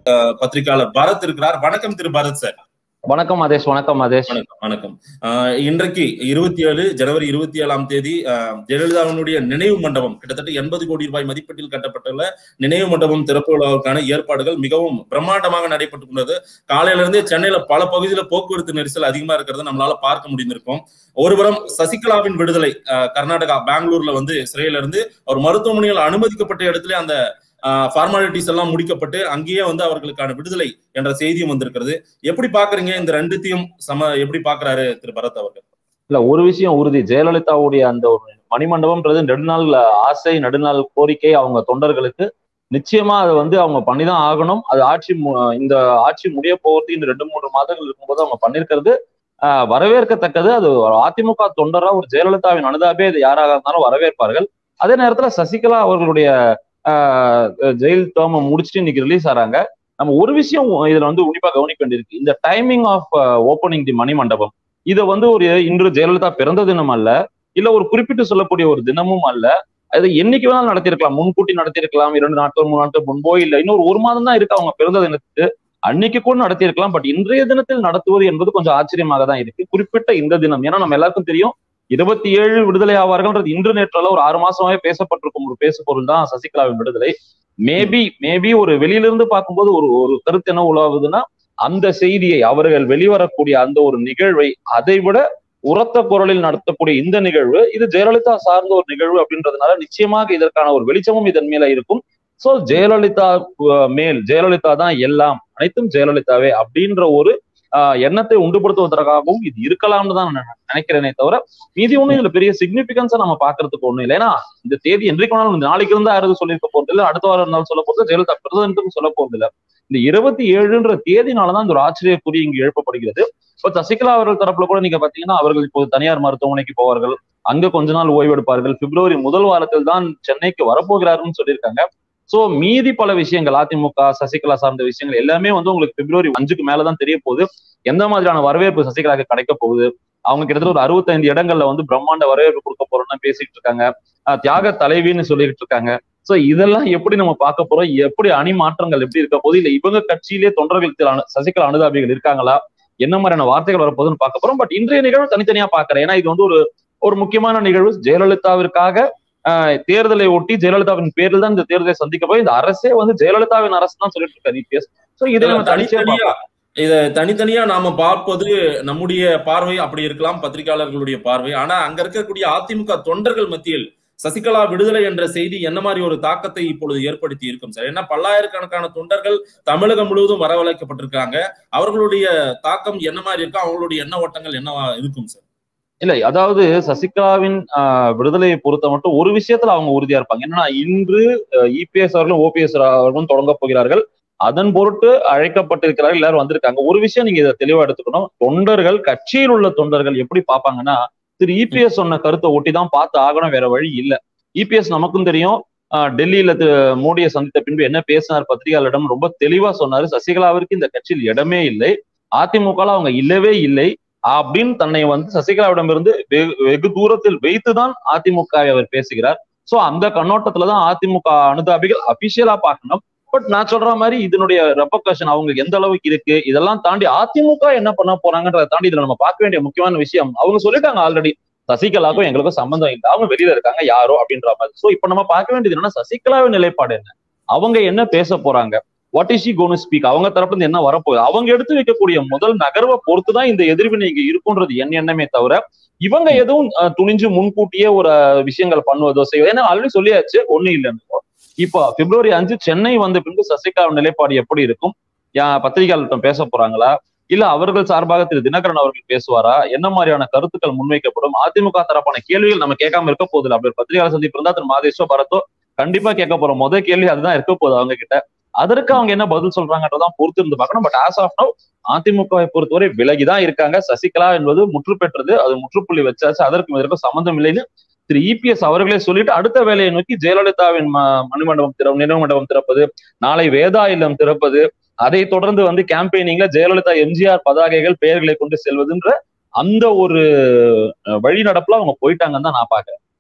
அஹ், பத்திரிகையாளர் பரத் இருக்கிறார் வணக்கம் திரு பரத் சார் வணக்கம் மதேஷ் வணக்கம் மதேஷ் வணக்கம் வணக்கம் ஆஹ் இன்றைக்கு இருபத்தி ஏழு ஜனவரி இருபத்தி ஏழாம் தேதி ஆஹ் ஜெயலலிதாவினுடைய நினைவு மண்டபம் கிட்டத்தட்ட எண்பது கோடி ரூபாய் மதிப்பீட்டில் கட்டப்பட்டுள்ள நினைவு மண்டபம் திறப்பு விழாவுக்கான ஏற்பாடுகள் மிகவும் பிரம்மாண்டமாக நடைபெற்றுக் கொண்டது காலையில இருந்தே சென்னையில பல பகுதியில போக்குவரத்து நெரிசல் அதிகமா இருக்கிறத நம்மளால பார்க்க முடிந்திருக்கும் ஒருபுறம் சசிகலாவின் விடுதலை ஆஹ் கர்நாடகா பெங்களூர்ல வந்து சிறையில இருந்து அவர் மருத்துவமனையில் அனுமதிக்கப்பட்ட இடத்துல அந்த ஃபார்மாலிட்டிஸ் எல்லாம் முடிக்கப்பட்டு அங்கேயே வந்து அவர்களுக்கான விடுதலை என்ற செய்தியும் வந்திருக்கிறது எப்படி பாக்குறீங்க இந்த ரெண்டுத்தையும் சம எப்படி பாக்குறாரு திரு பரத் அவர்கள் இல்ல ஒரு விஷயம் உறுதி ஜெயலலிதாவுடைய அந்த ஒரு மணிமண்டபம்ன்றது நெடுநாள் ஆசை நெடுநாள் கோரிக்கை அவங்க தொண்டர்களுக்கு நிச்சயமா அதை வந்து அவங்க பண்ணிதான் ஆகணும் அது ஆட்சி மு- இந்த ஆட்சி முடிய போகிறது இந்த ரெண்டு மூன்று மாதங்கள் இருக்கும்போது அவங்க பண்ணிருக்கிறது ஆஹ், வரவேற்கத்தக்கது அது ஒரு அதிமுக தொண்டரா ஒரு ஜெயலலிதாவின் அனுதாபே அது யாராக இருந்தாலும் வரவேற்பார்கள் அதே நேரத்துல சசிகலா அவர்களுடைய ஆஹ், ஜெயில் டேர்மை முடிச்சுட்டு இன்னைக்கு ரிலீஸ் ஆறாங்க நம்ம ஒரு விஷயம் இதுல வந்து உன்னிப்பா கவனிக்க வேண்டியிருக்கு இந்த டைமிங் ஆஃப் ஓப்பனிங் தி மணி மண்டபம் இதை வந்து ஒரு இன்று ஜெயலலிதா பிறந்த தினம் அல்ல இல்ல ஒரு குறிப்பிட்டு சொல்லக்கூடிய ஒரு தினமும் அல்ல அது என்னைக்கு வேணாலும் நடத்திருக்கலாம் முன்கூட்டி நடத்திருக்கலாம் இரண்டு நாட்கள் மூணு நாட்கள் முன்போ இல்ல இன்னொரு ஒரு மாதம் தான் இருக்கு அவங்க பிறந்த தினத்துக்கு அன்னைக்கு கூட நடத்தியிருக்கலாம் பட் இன்றைய தினத்தில் நடத்துவது என்பது கொஞ்சம் ஆச்சரியமாக தான் இருக்கு குறிப்பிட்ட இந்த தினம் ஏன்னா நம்ம எல்லாருக்கும் தெரியும் இருபத்தி ஏழு விடுதலை ஆவார்கள்ன்றது இன்று நேற்றால ஒரு ஆறு மாசமாவே பேசப்பட்டிருக்கும் ஒரு பேசு பொருள் தான் சசிகலாவின் விடுதலை மேபி மேபி ஒரு வெளியிலிருந்து பார்க்கும்போது ஒரு ஒரு கருத்து என்ன உலாவுதுன்னா அந்த செய்தியை அவர்கள் வெளிவரக்கூடிய அந்த ஒரு நிகழ்வை அதை விட உரத்த குரலில் நடத்தக்கூடிய இந்த நிகழ்வு இது ஜெயலலிதா சார்ந்த ஒரு நிகழ்வு அப்படின்றதுனால நிச்சயமாக இதற்கான ஒரு வெளிச்சமும் இதன் மேல இருக்கும் சோ ஜெயலலிதா அஹ், மேல் ஜெயலலிதா தான் எல்லாம் அனைத்தும் ஜெயலலிதாவே அப்படின்ற ஒரு ஆஹ், எண்ணத்தை உண்டுபடுத்துவதற்காகவும் இது இருக்கலாம்னு தான் நான் நினைக்கிறேனே தவிர மீதி ஒண்ணும் இதுல பெரிய சிக்னிபிகன்ஸா நம்ம பாக்குறதுக்கு ஒண்ணும் இல்லை ஏன்னா இந்த தேதி என்றைக்கு வேணாலும் இந்த நாளைக்கு இருந்தா யாரும் சொல்லியிருக்க போறது இல்லை அடுத்த வாரம் இருந்தாலும் சொல்ல போறது ஜெயலலிதா பிரதமருக்கும் சொல்ல போறது இல்லை இந்த இருபத்தி ஏழுன்ற தேதினாலதான் இந்த ஒரு ஆச்சரியக்குறி இங்கு எழுப்பப்படுகிறது இப்போ சசிகலா அவர்கள் தரப்புல கூட நீங்க பாத்தீங்கன்னா அவர்கள் இப்போது தனியார் மருத்துவமனைக்கு போவார்கள் அங்க கொஞ்ச நாள் ஓய்வெடுப்பார்கள் பிப்ரவரி முதல் வாரத்தில் தான் சென்னைக்கு வரப்போகிறாருன்னு சொல்லியிருக்காங்க சோ மீதி பல விஷயங்கள் அதிமுக சசிகலா சார்ந்த விஷயங்கள் எல்லாமே வந்து உங்களுக்கு பிப்ரவரி அஞ்சுக்கு மேலதான் தெரிய போகுது எந்த மாதிரியான வரவேற்பு சசிகலாக்கு கிடைக்க போகுது அவங்க கிட்டத்தட்ட ஒரு அறுபத்தைந்து இடங்கள்ல வந்து பிரம்மாண்ட வரவேற்பு கொடுக்க போறோம்னு பேசிட்டு இருக்காங்க ஆஹ் தியாக தலைவின்னு சொல்லிட்டு இருக்காங்க சோ இதெல்லாம் எப்படி நம்ம பார்க்க போறோம் எப்படி அணி மாற்றங்கள் எப்படி இருக்க போகுது இல்ல இவங்க கட்சியிலே தொண்டர்களுக்கு அனு- சசிகலா அனுதாபிகள் இருக்காங்களா என்ன மாதிரியான வார்த்தைகள் வரப்போகுதுன்னு பார்க்க போறோம் பட் இன்றைய நிகழ்வு தனித்தனியா பாக்குறேன் ஏன்னா இது வந்து ஒரு ஒரு முக்கியமான நிகழ்வு ஜெயலலிதாவிற்காக ஆஹ், தேர்தலை ஒட்டி ஜெயலலிதாவின் பேரில் தான் இந்த தேர்தலை சந்திக்க போய் இந்த அரசே வந்து ஜெயலலிதாவின் அரசு தான் சொல்லிட்டு இருக்காரு இபிஎஸ் சோ இதை நம்ம தனிச்சே தனித்தனியா இத தனித்தனியா நாம பார்ப்பது நம்முடைய பார்வை அப்படி இருக்கலாம் பத்திரிகையாளர்களுடைய பார்வை ஆனா அங்க இருக்கக்கூடிய அதிமுக தொண்டர்கள் மத்தியில் சசிகலா விடுதலை என்ற செய்தி என்ன மாதிரி ஒரு தாக்கத்தை இப்பொழுது ஏற்படுத்தி இருக்கும் சார் ஏன்னா பல்லாயிரக்கணக்கான தொண்டர்கள் தமிழகம் முழுவதும் வரவழைக்கப்பட்டிருக்காங்க அவர்களுடைய தாக்கம் என்ன மாதிரி இருக்கும் அவங்களுடைய எண்ண ஓட்டங்கள் என்னவா இருக்கும் சார் இல்ல அதாவது சசிகலாவின் ஆஹ், விடுதலையை பொறுத்த மட்டும் ஒரு விஷயத்துல அவங்க உறுதியா இருப்பாங்க என்னன்னா இன்று இபிஎஸ் அவர்களும் ஓபிஎஸ் அவர்களும் தொடங்க போகிறார்கள் அதன் பொருட்டு அழைக்கப்பட்டிருக்கிறார்கள் எல்லாரும் வந்திருக்காங்க ஒரு விஷயம் நீங்க இதை தெளிவா எடுத்துக்கணும் தொண்டர்கள் கட்சியில் உள்ள தொண்டர்கள் எப்படி பார்ப்பாங்கன்னா திரு இபிஎஸ் சொன்ன கருத்தை ஒட்டி தான் பார்த்து ஆகணும் வேற வழி இல்ல இபிஎஸ் நமக்கும் தெரியும் ஆஹ், டெல்லியில திரு மோடியை சந்தித்த பின்பு என்ன பேசினார் பத்திரிகையாளரிடம் ரொம்ப தெளிவா சொன்னாரு சசிகலாவிற்கு இந்த கட்சியில் இடமே இல்லை அதிமுக அவங்க இல்லவே இல்லை அப்படின்னு தன்னை வந்து சசிகலாவிடம் இருந்து வெகு- வெகு தூரத்தில் வைத்துதான் அதிமுகவை அவர் பேசுகிறார் சோ அந்த கண்ணோட்டத்துலதான் அதிமுக அனுதாபிகள் அபிஷியலா பார்க்கணும் பட் நான் சொல்ற மாதிரி இதனுடைய ரெப்பகஷன் அவங்களுக்கு எந்த அளவுக்கு இருக்கு இதெல்லாம் தாண்டி அதிமுக என்ன பண்ண போறாங்கன்றதை தாண்டி இதுல நம்ம பார்க்க வேண்டிய முக்கியமான விஷயம் அவங்க சொல்லிட்டாங்க ஆல்ரெடி சசிகலாவுக்கும் எங்களுக்கும் சம்பந்தம் இல்லை அவங்க வெளியில இருக்காங்க யாரோ அப்படின்ற மாதிரி சோ இப்ப நம்ம பார்க்க வேண்டியது என்னன்னா சசிகலாவின் நிலைப்பாடு என்ன அவங்க என்ன பேச போறாங்க what is she gonna speak அவங்க தரப்புல இருந்து என்ன வரப்போகுது அவங்க எடுத்து வைக்கக்கூடிய முதல் நகர்வை பொறுத்துதான் இந்த எதிர்வினை இங்க இருக்குன்றது என் எண்ணமே தவிர இவங்க எதுவும் அஹ், துணிஞ்சு முன்கூட்டியே ஒரு அஹ், விஷயங்கள் பண்ணுவதோ செய்வதோ ஏன்னா ஆல்ரெடி சொல்லியாச்சு ஒண்ணு இல்லைன்னு இப்போ பிப்ரவரி அஞ்சு சென்னை வந்த பின்பு சசிகலாவின் நிலைப்பாடு எப்படி இருக்கும் யா- பத்திரிகையாளர்கிட்ட பேச போறாங்களா இல்ல அவர்கள் சார்பாக திரு தினகரன் அவர்கள் பேசுவாரா என்ன மாதிரியான கருத்துக்கள் முன்வைக்கப்படும் அதிமுக தரப்பான கேள்விகள் நம்ம கேட்காம இருக்க போதில்லை அப்படி ஒரு பத்திரிகையாளர் சந்திப்பு இருந்தா திரு மாதேஸ்வர பரத்தோ கண்டிப்பா கேட்க போறோம் முதல் கேள்வி அதுதான் இருக்க போகுது அவங்க கிட்ட அதற்கு அவங்க என்ன பதில் சொல்றாங்கன்றதான் பொறுத்து இருந்து பார்க்கணும் பட் ஆஸ் ஆஃப் நவ் அதிமுகவை பொறுத்தவரை விலகிதான் இருக்காங்க சசிகலா என்பது முற்று பெற்றது அது முற்றுப்புள்ளி வச்சாச்சு அதற்கு இதற்கும் சம்பந்தம் இல்லைன்னு திரு இபிஎஸ் அவர்களே சொல்லிட்டு அடுத்த வேலையை நோக்கி ஜெயலலிதாவின் ம- மணிமண்டபம் திற நினைவு மண்டபம் திறப்பது நாளை வேதா இல்லம் திறப்பது அதை தொடர்ந்து வந்து கேம்பெயினிங்ல ஜெயலலிதா எம்ஜிஆர் பதாகைகள் பெயர்களை கொண்டு செல்வதுன்ற அந்த ஒரு அஹ், வழிநடப்புல அவங்க போயிட்டாங்கன்னு தான் நான் பாக்குறேன்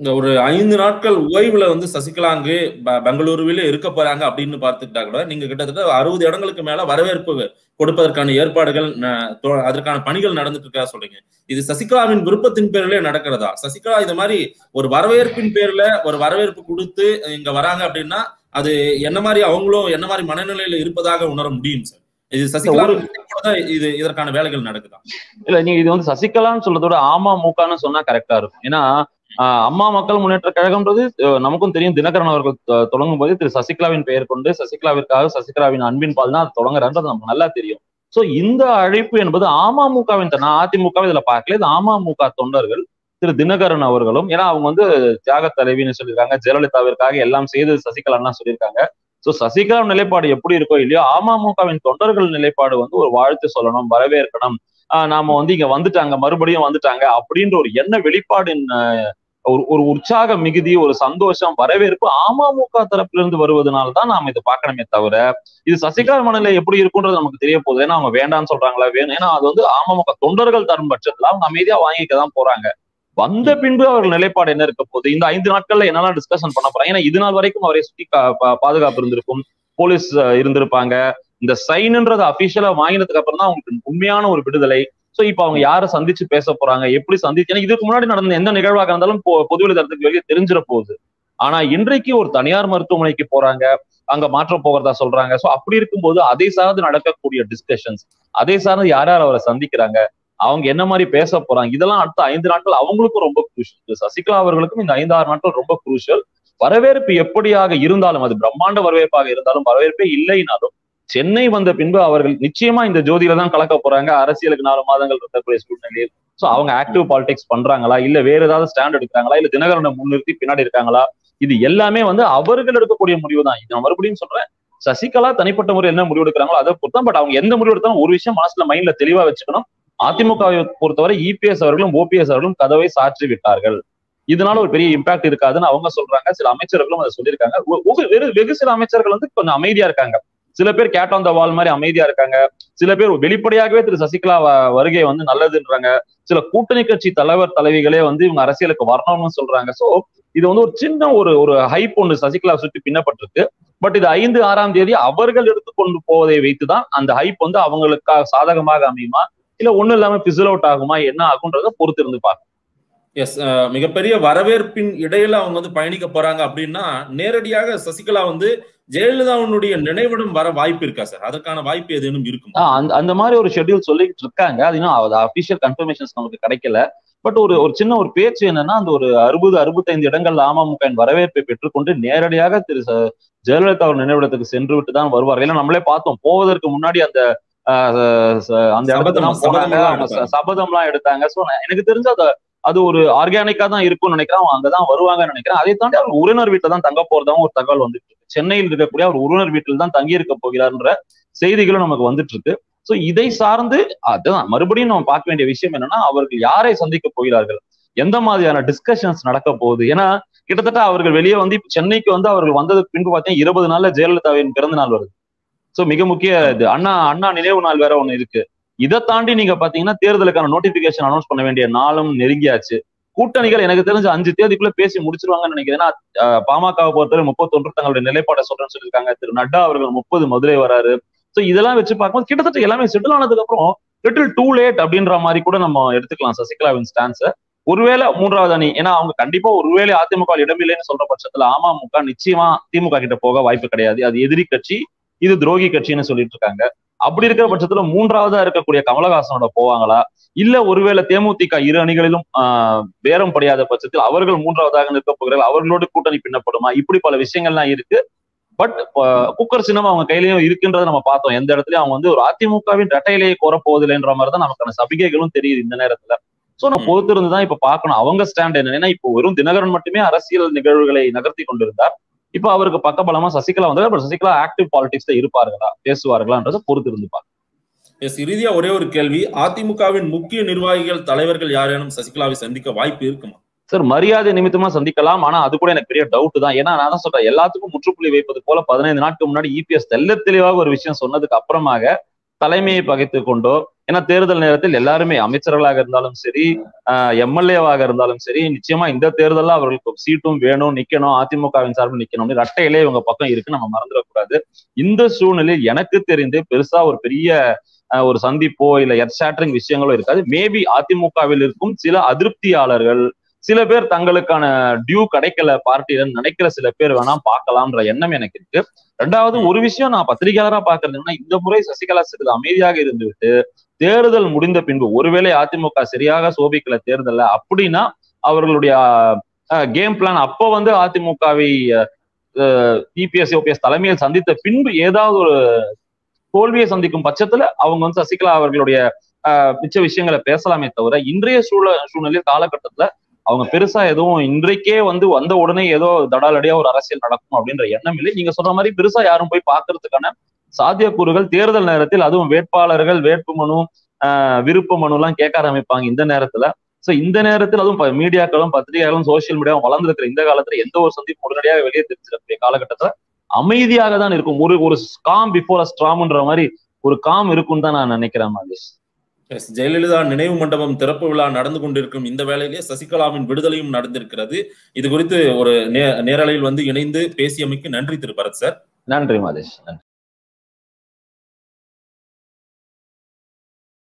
இந்த ஒரு ஐந்து நாட்கள் ஓய்வுல வந்து சசிகலா அங்கு ப- பெங்களூருவில இருக்க போறாங்க அப்படின்னு பார்த்துக்கிட்டா கூட நீங்க கிட்டத்தட்ட அறுபது இடங்களுக்கு மேல வரவேற்பு கொடுப்பதற்கான ஏற்பாடுகள் ந- தொ- அதற்கான பணிகள் நடந்துட்டு இருக்கா சொல்றீங்க இது சசிகலாவின் விருப்பத்தின் பேரிலே நடக்கிறதா சசிகலா இது மாதிரி ஒரு வரவேற்பின் பேர்ல ஒரு வரவேற்பு கொடுத்து இங்க வராங்க அப்படின்னா அது என்ன மாதிரி அவங்களும் என்ன மாதிரி மனநிலையில இருப்பதாக உணர முடியும் சார் இது சசிகலா ஒரு- தான் இது இதற்கான வேலைகள் நடக்குதா இல்ல நீங்க இது வந்து சசிகலான்னு சொல்றதோட அமமுகன்னு சொன்னா கரெக்டா இருக்கும் ஏன்னா ஆஹ் அம்மா மக்கள் முன்னேற்ற கழகம்ன்றது அஹ் நமக்கும் தெரியும் தினகரன் அவர்கள் தொ- தொடங்கும் போது திரு சசிகலாவின் பெயர் கொண்டு சசிகலாவிற்காக சசிகலாவின் அன்பின் பால் தான் அது தொடங்குறான்றது நமக்கு நல்லா தெரியும் சோ இந்த அழைப்பு என்பது அமமுகவின் தான் நான் அதிமுக இதுல பார்க்கல இது அமமுக தொண்டர்கள் திரு தினகரன் அவர்களும் ஏன்னா அவங்க வந்து தியாக தலைவின்னு சொல்லியிருக்காங்க ஜெயலலிதாவிற்காக எல்லாம் செய்து சசிகலான்னு சொல்லியிருக்காங்க சோ சசிகலா நிலைப்பாடு எப்படி இருக்கோ இல்லையோ அமமுகவின் தொண்டர்கள் நிலைப்பாடு வந்து ஒரு வாழ்த்து சொல்லணும் வரவேற்கணும் ஆஹ் நாம வந்து இங்க வந்துட்டாங்க மறுபடியும் வந்துட்டாங்க அப்படின்ற ஒரு எண்ண வெளிப்பாடின் ஆஹ் ஒரு ஒரு உற்சாக மிகுதி ஒரு சந்தோஷம் வரவேற்பு அமமுக தரப்புல இருந்து வருவதனால தான் நாம இதை பார்க்கணுமே தவிர இது சசிகலா மனநிலை எப்படி இருக்குன்றது நமக்கு தெரிய போகுது ஏன்னா அவங்க வேண்டாம்னு சொல்றாங்களா வேணும் ஏன்னா அது வந்து அமமுக தொண்டர்கள் தரும் பட்சத்துல அவங்க அமைதியா வாங்கிக்க தான் போறாங்க வந்த பின்பு அவர்கள் நிலைப்பாடு என்ன இருக்க போகுது இந்த ஐந்து நாட்கள்ல என்னெல்லாம் டிஸ்கஷன் பண்ண போறாங்க ஏன்னா இது நாள் வரைக்கும் அவரை சுற்றி கா- பா- பாதுகாப்பு இருந்திருக்கும் போலீஸ் அஹ், இருந்திருப்பாங்க இந்த சைன்ன்றது அபிஷியலா வாங்கினதுக்கு அப்புறம் தான் அவங்களுக்கு உண்மையான ஒரு விடுதலை சோ இப்ப அவங்க யாரை சந்திச்சு பேச போறாங்க எப்படி சந்திச்சு ஏன்னா இதுக்கு முன்னாடி நடந்த எந்த நிகழ்வாக இருந்தாலும் பொ- பொதுவெளி தரத்துக்கு வெளியே தெரிஞ்சிட போகுது ஆனா இன்றைக்கு ஒரு தனியார் மருத்துவமனைக்கு போறாங்க அங்க மாற்ற போகிறதா சொல்றாங்க சோ அப்படி இருக்கும்போது அதை சார்ந்து நடக்கக்கூடிய டிஸ்கஷன்ஸ் அதை சார்ந்து யார் யார் அவரை சந்திக்கிறாங்க அவங்க என்ன மாதிரி பேச போறாங்க இதெல்லாம் அடுத்த ஐந்து நாட்கள் அவங்களுக்கும் ரொம்ப குரூஷியல் சசிகலா அவர்களுக்கும் இந்த ஐந்து ஆறு நாட்கள் ரொம்ப குரூஷியல் வரவேற்பு எப்படியாக இருந்தாலும் அது பிரம்மாண்ட வரவேற்பாக இருந்தாலும் வரவேற்பே இல்லைனாலும் சென்னை வந்த பின்பு அவர்கள் நிச்சயமா இந்த ஜோதியில தான் கலக்க போறாங்க அரசியலுக்கு நாலு மாதங்கள் இருக்கக்கூடிய சூழ்நிலையில் சோ அவங்க ஆக்டிவ் பாலிடிக்ஸ் பண்றாங்களா இல்ல வேற ஏதாவது ஸ்டாண்ட் எடுக்கிறாங்களா இல்ல தினகரனை முன்னிறுத்தி பின்னாடி இருக்காங்களா இது எல்லாமே வந்து அவர்கள் எடுக்கக்கூடிய முடிவு தான் இது நான் மறுபடியும் சொல்றேன் சசிகலா தனிப்பட்ட முறையில் என்ன முடிவு எடுக்கிறாங்களோ அதை பொறுத்தான் பட் அவங்க எந்த முடிவு எடுத்தாலும் ஒரு விஷயம் மனசுல மைண்ட்ல தெளிவா வச்சுக்கணும் அதிமுகவை பொறுத்தவரை இபிஎஸ் அவர்களும் ஓபிஎஸ் அவர்களும் கதவை சாற்றி விட்டார்கள் இதனால ஒரு பெரிய இம்பாக்ட் இருக்காதுன்னு அவங்க சொல்றாங்க சில அமைச்சர்களும் அதை சொல்லியிருக்காங்க ஒ- ஒ- வெறு- வெகு சில அமைச்சர்கள் வந்து கொஞ்சம் அமைதியா இருக்காங்க சில பேர் கேட் ஆன் த வால் மாதிரி அமைதியா இருக்காங்க சில பேர் வெளிப்படையாகவே திரு சசிகலா வ- வருகை வந்து நல்லதுன்றாங்க சில கூட்டணி கட்சி தலைவர் தலைவிகளே வந்து இவங்க அரசியலுக்கு வரணும்னு சொல்றாங்க சோ இது வந்து ஒரு சின்ன ஒரு ஒரு ஹைப் ஒன்று சசிகலா சுற்றி பின்னப்பட்டிருக்கு பட் இது ஐந்து ஆறாம் தேதி அவர்கள் எடுத்துக்கொண்டு போவதை வைத்துதான் அந்த ஹைப் வந்து அவங்களுக்காக சாதகமாக அமையுமா இல்ல ஒண்ணும் இல்லாம பிசில் அவுட் ஆகுமா என்ன ஆகுன்றத பொறுத்து இருந்து பார்க்கணும் எஸ் மிகப்பெரிய வரவேற்பின் இடையில அவங்க வந்து பயணிக்க போறாங்க அப்படின்னா நேரடியாக சசிகலா வந்து ஜெயலலிதாவுடைய நினைவிடம் வர வாய்ப்பு இருக்கா சார் அதற்கான வாய்ப்பு ஏதேனும் இருக்கும் ஆஹ் அந்த அந்த மாதிரி ஒரு ஷெட்யூல் சொல்லிட்டு இருக்காங்க அது இன்னும் அபிஷியல் கன்ஃபர்மேஷன்ஸ் நமக்கு கிடைக்கல பட் ஒரு ஒரு சின்ன ஒரு பேச்சு என்னன்னா அந்த ஒரு அறுபது அறுபத்தைந்து இடங்கள்ல அமமுக வரவேற்பை பெற்றுக்கொண்டு நேரடியாக திரு ச- ஜெயலலிதா அவர் நினைவிடத்துக்கு சென்று விட்டு தான் வருவார்கள் ஏன்னா நம்மளே பார்த்தோம் போவதற்கு முன்னாடி அந்த ஆஹ் ச- அந்த இடத்துக்கு தான் சபதம் போனாங்க சபதம்லாம் அவங்க எடுத்தாங்க. ச- சபதம்லாம் எடுத்தாங்க சோ எனக்கு தெரிஞ்ச அது அது ஒரு ஆர்கானிக்கா தான் இருக்கும்னு நினைக்கிறேன் அவங்க அங்கதான் வருவாங்கன்னு நினைக்கிறேன் அதை தாண்டி அவர் உறவினர் வீட்டுல தான் தங்க போறதாவும் ஒரு தகவல் வந்துட்டு இருக்கு சென்னையில் இருக்கக்கூடிய அவர் உறவினர் வீட்டில் தான் தங்கி இருக்க போகிறார்ன்ற செய்திகளும் நமக்கு வந்துட்டு இருக்கு சோ இதை சார்ந்து அதுதான் மறுபடியும் நம்ம பார்க்க வேண்டிய விஷயம் என்னன்னா அவர்கள் யாரை சந்திக்க போகிறார்கள் எந்த மாதிரியான டிஸ்கஷன்ஸ் நடக்க போகுது ஏன்னா கிட்டத்தட்ட அவர்கள் வெளியே வந்து இப்ப சென்னைக்கு வந்து அவர்கள் வந்ததுக்கு பின்பு பார்த்தீங்கன்னா இருபது நாள்ல ஜெயலலிதாவின் பிறந்த நாள் வருது சோ மிக முக்கிய இது அண்ணா அண்ணா நினைவு நாள் வேற ஒண்ணு இருக்கு இதை தாண்டி நீங்க பாத்தீங்கன்னா தேர்தலுக்கான நோட்டிபிகேஷன் அனௌன்ஸ் பண்ண வேண்டிய நாளும் நெருங்கியாச்சு கூட்டணிகள் எனக்கு தெரிஞ்ச அஞ்சு தேதிக்குள்ள பேசி முடிச்சிருவாங்கன்னு நினைக்கிறேன் ஏன்னா அஹ், பாமகவை பொறுத்தவரை முப்பத்தொன்று தங்களுடைய நிலைப்பாடை சொல்றேன்னு சொல்லியிருக்காங்க திரு நட்டா அவர்கள் முப்பது மதுரை வராரு சோ இதெல்லாம் வச்சு பார்க்கும்போது கிட்டத்தட்ட எல்லாமே செட்டில் ஆனதுக்கு அப்புறம் லிட்டில் டூ லேட் அப்படின்ற மாதிரி கூட நம்ம எடுத்துக்கலாம் சசிகலாவின் ஸ்டான்ஸை ஒருவேளை மூன்றாவது அணி ஏன்னா அவங்க கண்டிப்பா ஒருவேளை அதிமுக வில் இடமில்லைன்னு சொல்ற பட்சத்துல அமமுக நிச்சயமா திமுக கிட்ட போக வாய்ப்பு கிடையாது அது எதிரி கட்சி இது துரோகி கட்சின்னு சொல்லிட்டு இருக்காங்க அப்படி இருக்கிற பட்சத்துல மூன்றாவதா இருக்கக்கூடிய கமலஹாசனோட போவாங்களா இல்ல ஒருவேளை தேமுதிக இரு அணிகளிலும் ஆஹ் பேரம் படையாத பட்சத்தில் அவர்கள் மூன்றாவதாக நிற்க போகிறார்கள் அவர்களோடு கூட்டணி பின்னப்படுமா இப்படி பல விஷயங்கள்லாம் இருக்கு பட் குக்கர் சின்னம் அவங்க கையிலயும் இருக்குன்றதை நம்ம பார்த்தோம் எந்த இடத்துலயும் அவங்க வந்து ஒரு அதிமுகவின் ரெட்டையிலேயே கோர போவதில்லைன்ற மாதிரி தான் நமக்கான சபிகைகளும் தெரியுது இந்த நேரத்துல சோ நம்ம ம். பொறுத்திருந்து தான் இப்ப பார்க்கணும் அவங்க ஸ்டாண்ட் என்ன ஏன்னா இப்போ வெறும் தினகரன் மட்டுமே அரசியல் நிகழ்வுகளை நகர்த்தி கொண்டிருந்தார் இப்ப அவருக்கு பக்கபலமா சசிகலா வந்து பட் சசிகலா ஆக்டிவ் பாலிடிக்ஸ்ல இருப்பார்களா பேசுவார்களான்றதை பொறுத்து இருந்து பார்க்கணும். எஸ் இறுதியா ஒரே ஒரு கேள்வி அதிமுகவின் முக்கிய நிர்வாகிகள் தலைவர்கள் யாரேனும் சசிகலாவை சந்திக்க வாய்ப்பு இருக்குமா சார் மரியாதை நிமித்தமா சந்திக்கலாம் ஆனா அது கூட எனக்கு பெரிய டவுட் தான் ஏன்னா நான் தான் சொல்றேன் எல்லாத்துக்கும் முற்றுப்புள்ளி வைப்பது போல பதினைந்து நாட்களுக்கு முன்னாடி இபிஎஸ் தெல்ல தெளிவாக ஒரு விஷயம் சொன்னதுக்கு அப்புறமாக தலைமையை பகைத்து கொண்டோ ஏன்னா தேர்தல் நேரத்தில் எல்லாருமே அமைச்சர்களாக இருந்தாலும் சரி எம்எல்ஏவாக இருந்தாலும் சரி நிச்சயமா இந்த தேர்தலில் அவர்களுக்கு சீட்டும் வேணும் நிக்கணும் அதிமுகவின் சார்பில் நிக்கணும்னு ரட்டையிலே இவங்க பக்கம் இருக்கு நம்ம மறந்துடக்கூடாது இந்த சூழ்நிலையில் எனக்கு தெரிந்து பெருசா ஒரு பெரிய அஹ், ஒரு சந்திப்போ இல்ல எர்ஷாட்டரிங் விஷயங்களோ இருக்காது மேபி அதிமுகவில் இருக்கும் சில அதிருப்தியாளர்கள் சில பேர் தங்களுக்கான டியூ கிடைக்கல பார்ட்டியில நினைக்கிற சில பேர் வேணா பார்க்கலாம்ன்ற எண்ணம் எனக்கு இருக்கு ரெண்டாவது ஒரு விஷயம் நான் பத்திரிகையாளரா பாக்குறதுன்னா இந்த முறை சசிகலா சிறிது அமைதியாக இருந்துவிட்டு தேர்தல் முடிந்த பின்பு ஒருவேளை அதிமுக சரியாக சோபிக்கல தேர்தல்ல அப்படின்னா அவர்களுடைய கேம் பிளான் அப்போ வந்து அதிமுகவை இபிஎஸ் ஓபிஎஸ் தலைமையில் சந்தித்த பின்பு ஏதாவது ஒரு தோல்வியை சந்திக்கும் பட்சத்துல அவங்க வந்து சசிகலா அவர்களுடைய ஆஹ், மிச்ச விஷயங்களை பேசலாமே தவிர இன்றைய சூழ சூழ்நிலையில் காலகட்டத்துல அவங்க பெருசா எதுவும் இன்றைக்கே வந்து வந்த உடனே ஏதோ தடாலடியா ஒரு அரசியல் நடக்கும் அப்படின்ற எண்ணம் இல்லை நீங்க சொல்ற மாதிரி பெருசா யாரும் போய் பார்க்கறதுக்கான சாத்தியக்கூறுகள் தேர்தல் நேரத்தில் அதுவும் வேட்பாளர்கள் வேட்பு மனு ஆஹ், விருப்ப மனு எல்லாம் கேட்க ஆரம்பிப்பாங்க இந்த நேரத்துல சோ இந்த நேரத்தில் அதுவும் ப- மீடியாக்களும் பத்திரிகைகளும் சோசியல் மீடியாவும் வளர்ந்துருக்கிற இந்த காலத்துல எந்த ஒரு சந்திப்பும் உடனடியாக வெளியே தெரிஞ்சிடக்கூடிய காலகட்டத்துல அமைதியாக தான் இருக்கும் ஒரு ஒரு காம் பிஃபோர் அ ஸ்ட்ராம்ன்ற மாதிரி ஒரு காம் இருக்கும்னு தான் நான் நினைக்கிறேன் மகேஷ் Yes, ஜெயலலிதா நினைவு மண்டபம் திறப்பு விழா நடந்து கொண்டிருக்கும் இந்த வேளையிலே சசிகலாவின் விடுதலையும் நடந்திருக்கிறது இது குறித்து ஒரு நே- நேரலையில் வந்து இணைந்து பேசியமைக்கு நன்றி திரு பரத் சார் நன்றி மகேஷ் நன்றி